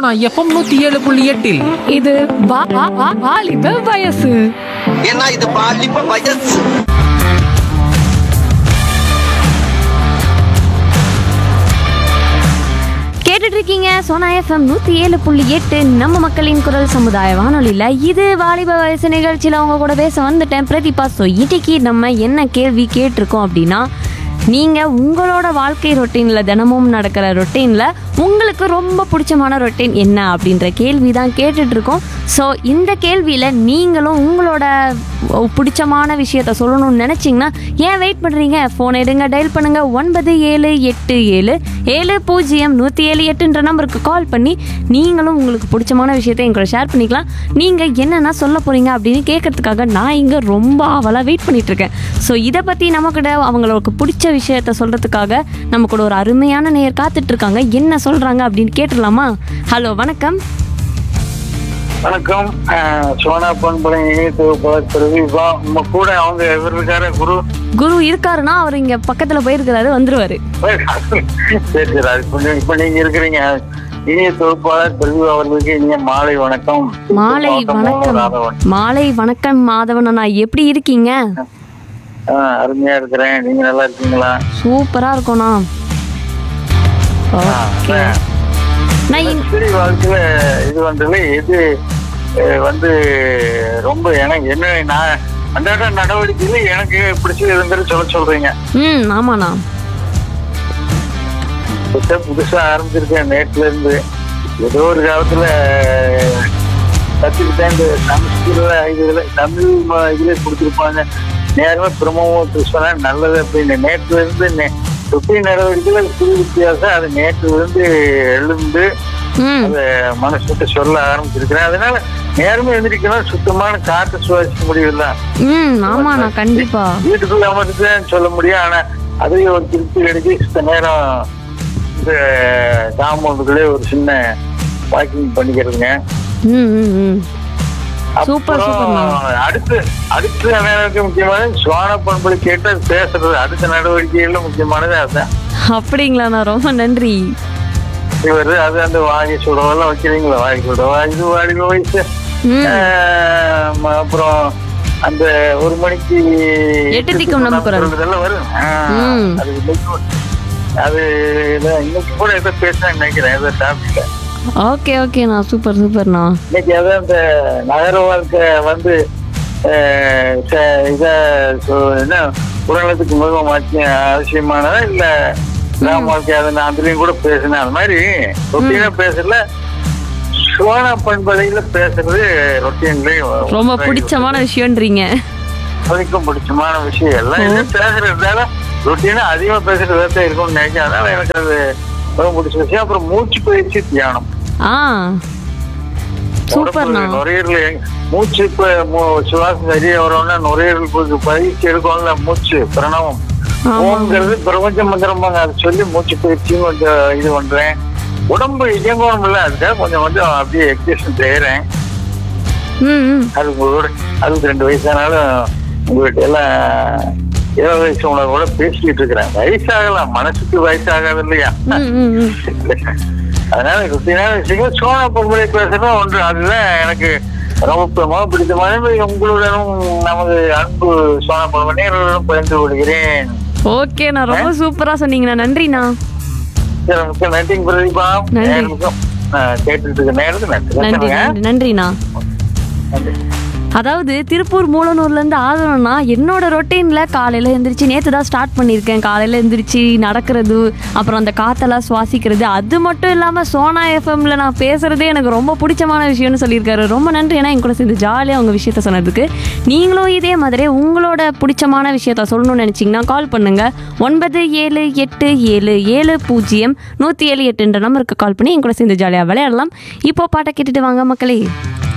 Sona FM நூத்தி ஏழு புள்ளி எட்டில் இது வா- வா- வா- வாலிப வயசு ஏன்னா இது பாலிப்ப வயசு கேட்டுட்டு இருக்கீங்க சோனா எஃப்எம் நூற்றி ஏழு புள்ளி எட்டு நம்ம மக்களின் குரல் சமுதாய வானொலியில் இது வாலிப வயசு நிகழ்ச்சியில் அவங்க கூட பேச வந்துட்டேன் பிரதீபா ஸோ இன்னைக்கு நம்ம என்ன கேள்வி கேட்டிருக்கோம் அப்படின்னா நீங்கள் உங்களோட வாழ்க்கை ரொட்டீனில் தினமும் நடக்கிற ரொட்டீனில் உங்களுக்கு ரொம்ப பிடிச்சமான ரொட்டீன் என்ன அப்படின்ற கேள்வி தான் கேட்டுட்டு இருக்கோம் ஸோ இந்த கேள்வியில் நீங்களும் உங்களோட பிடிச்சமான விஷயத்த சொல்லணும்னு நினச்சிங்கன்னா ஏன் வெயிட் பண்ணுறீங்க ஃபோன் எடுங்க டயல் பண்ணுங்கள் ஒன்பது ஏழு எட்டு ஏழு ஏழு பூஜ்ஜியம் நூற்றி ஏழு எட்டுன்ற நம்பருக்கு கால் பண்ணி நீங்களும் உங்களுக்கு பிடிச்சமான விஷயத்த எங்களோட ஷேர் பண்ணிக்கலாம் நீங்கள் என்னென்ன சொல்ல போகிறீங்க அப்படின்னு கேட்கறதுக்காக நான் இங்கே ரொம்ப ஆவலாக வெயிட் பண்ணிட்டு இருக்கேன் ஸோ இதை பற்றி நமக்கிட்ட அவங்களுக்கு பிடிச்ச விஷயத்த சொல்கிறதுக்காக நம்ம கூட ஒரு அருமையான நேயர் காத்துட்டு இருக்காங்க என்ன சொல்கிறாங்க அப்படின்னு கேட்டுடலாமா ஹலோ வணக்கம் வணக்கம் அஹ், சோனா பண்பலை இணையத்து பிரதீபா உங்க கூட அவங்க இவர் இருக்காரு குரு குரு இருக்காருன்னா அவர் இங்கே பக்கத்தில் போயிருக்கிறாரு வந்துருவாரு சரி சரி அது கொஞ்சம் இப்ப நீங்க இருக்கிறீங்க இனிய தொகுப்பாளர் பிரதீபா அவர்களுக்கு இனிய மாலை வணக்கம் மாலை மாவட்டம் வணக்கம் ராதவன். மாலை வணக்கம் மாதவன் அண்ணா எப்படி இருக்கீங்க அஹ், அருமையா இருக்கிறேன் நீங்க நல்லா இருக்கீங்களா சூப்பரா இருக்கோண்ணா ஓகே நான் இன்- சரி வாழ்க்கையில இது வந்ததுல எது அஹ், வந்து ரொம்ப எனக்கு என்ன நான் அன்றாட நடவடிக்கையில எனக்கு பிடிச்சது இருந்துட்டு சொல்ல சொல்றீங்க ம் ஆமாண்ணா புதுசா புதுசா ஆரம்பிச்சிருக்கேன் நேற்றுல இருந்து ஏதோ ஒரு காலத்துல கத்துக்கிட்டேன் இந்த சமஸ்கிருத இதுல தமிழ் ம- இதுல கொடுத்துருப்பாங்க நேரமே பிரம்மமும் சொன்னா நல்லது அப்படின்னு நேற்றுல இருந்து நே- தொட்டி நடவடிக்கையில புது வித்தியாசம் அது நேற்றுல இருந்து எழுந்து ம் அதை மனசு விட்டு சொல்ல ஆரம்பிச்சிருக்கிறேன் அதனால நேரமே எழுந்திரிக்கணும் சுத்தமான காற்று சுவாசிக்க முடியல ம் ஆமாண்ணா கண்டிப்பா வீட்டுக்குள்ள அமர்ந்து தான் சொல்ல முடியும் ஆனா அதையும் ஒரு திருப்தி கிடைச்சி சித்த நேரம் இந்த காம்பவுண்டுக்குள்ளே ஒரு சின்ன வாக்கிங் பண்ணிக்கிறதுங்க ம் ம் ம் சூப்பர் அப்புறம் சூப்பர்ண்ணா அடுத்து அடுத்து எனக்கு முக்கியமானது சுவான பண்புகளை கேட்டு அது பேசுறது அடுத்த நடவடிக்கைகள்ல முக்கியமானது அதுதான் அப்படிங்களாண்ணா ரொம்ப நன்றி இவர் அது அந்த வாகை சுடவெல்லாம் வைக்கிறீங்களா வாகை சுடவா இது வாடி வயசு ம் ஆஹ் அப்புறம் அந்த ஒரு மணிக்கு எட்டு திக்கும் நம்ம குரல். இதெல்லாம் வரும் ஆஹ் ம். அது இன்னைக்கு அது இதான் இன்னைக்கு கூட ஏதோ பேசுறேன் நினைக்கிறேன் ஏதோ டாபிக்ல ஓகே ஓகேண்ணா சூப்பர் சூப்பர்ண்ணா இன்னைக்கு அதான் இந்த நகர வாழ்க்கை வந்து ஆஹ் ச- இத சொ- என்ன உடல்நலத்துக்கு மிகவும் அவசிய- அவசியமானதா இல்ல கிராம வாழ்க்கை அதை நான் அதுலயும் கூட பேசினேன் அது மாதிரி ரொட்டீனா பேசல சோனா பண்பலையில பேசுறது ரொட்டீன்லயும் ரொம்ப பிடிச்சமான விஷயம்ன்றீங்க அதுக்கும் பிடிச்சமான விஷயம் எல்லாம் இது பேசுறதுனால ரொட்டீனா அதிகமா பேசுறது தான் இருக்கும்னு நினைக்கிறேன் அதனால எனக்கு அது ரொம்ப பிடிச்ச விஷயம் அப்புறம் மூச்சு பயிற்சி தியானம் ஆ சூப்பர்ண்ணா உடம்புல நுரையீரல் எங்க- மூச்சு இப்ப மூ- சுவாசம் சரியா வரும்னா நுரையீரலுக்கு பயிற்சி எடுக்கோம்ல மூச்சு பிரணவம் ஆமா. ஓங்கிறது பிரபஞ்ச மந்திரமாங்க அதை சொல்லி மூச்சு பயிற்சியும் கொஞ்சம் இது பண்றேன் உடம்பு இயங்கணும்ல அதுக்காக கொஞ்சம் கொஞ்சம் அப்படியே எக்ஸசைஸ் செய்யறேன் ம் ம் அது உங்களோட அறுபத்தி ரெண்டு வயசானாலும் உங்ககிட்ட எல்லாம் இருபது வயசு உணர்வோட பேசிக்கிட்டு இருக்கிறேன் வயசாகலாம் மனசுக்கு வயசாகாது இல்லையா ம் ம் ம் அதனால ருட்டீனான விஷயங்கள் சோனா பொம்பளை பேசுறதும் ஒன்று அதுதான் எனக்கு ரொம்ப பிரியமாக பிடித்தமான உங்களுடனும் நமது அன்பு சோனா பொம்பளை நேர்களுடன் பகிர்ந்து கொள்கிறேன் ஓகேண்ணா ரொம்ப சூப்பரா சொன்னீங்கண்ணா நன்றிண்ணா சரி, மிக்க நன்றிங்க பிரதீபா நன்றி. நேர்களுக்கும் ஆஹ், கேட்டுட்டு இருக்க நேரத்துக்கு நன்றி நன்றி வச்சுருங்க. நன்றி நன்றிண்ணா நன்றி அதாவது திருப்பூர் மூலனூர்லேருந்து ஆதரவுனா என்னோட ரொட்டீனில் காலையில் எழுந்திரிச்சு நேற்று தான் ஸ்டார்ட் பண்ணியிருக்கேன் காலையில் எழுந்திரிச்சு நடக்கிறது அப்புறம் அந்த காற்றெல்லாம் சுவாசிக்கிறது அது மட்டும் இல்லாமல் சோனா எஃப்எம்ல நான் பேசுகிறதே எனக்கு ரொம்ப பிடிச்சமான விஷயம்னு சொல்லியிருக்காரு ரொம்ப நன்றி ஏன்னா என் கூட சேர்ந்து ஜாலியாக அவங்க விஷயத்த சொன்னதுக்கு நீங்களும் இதே மாதிரி உங்களோட பிடிச்சமான விஷயத்த சொல்லணும்னு நினச்சிங்கன்னா கால் பண்ணுங்கள் ஒன்பது ஏழு எட்டு ஏழு ஏழு பூஜ்ஜியம் நூற்றி ஏழு எட்டுன்ற நம்பருக்கு கால் பண்ணி என் கூட சேர்ந்து ஜாலியாக விளையாடலாம் இப்போ பாட்டை கேட்டுட்டு வாங்க மக்களே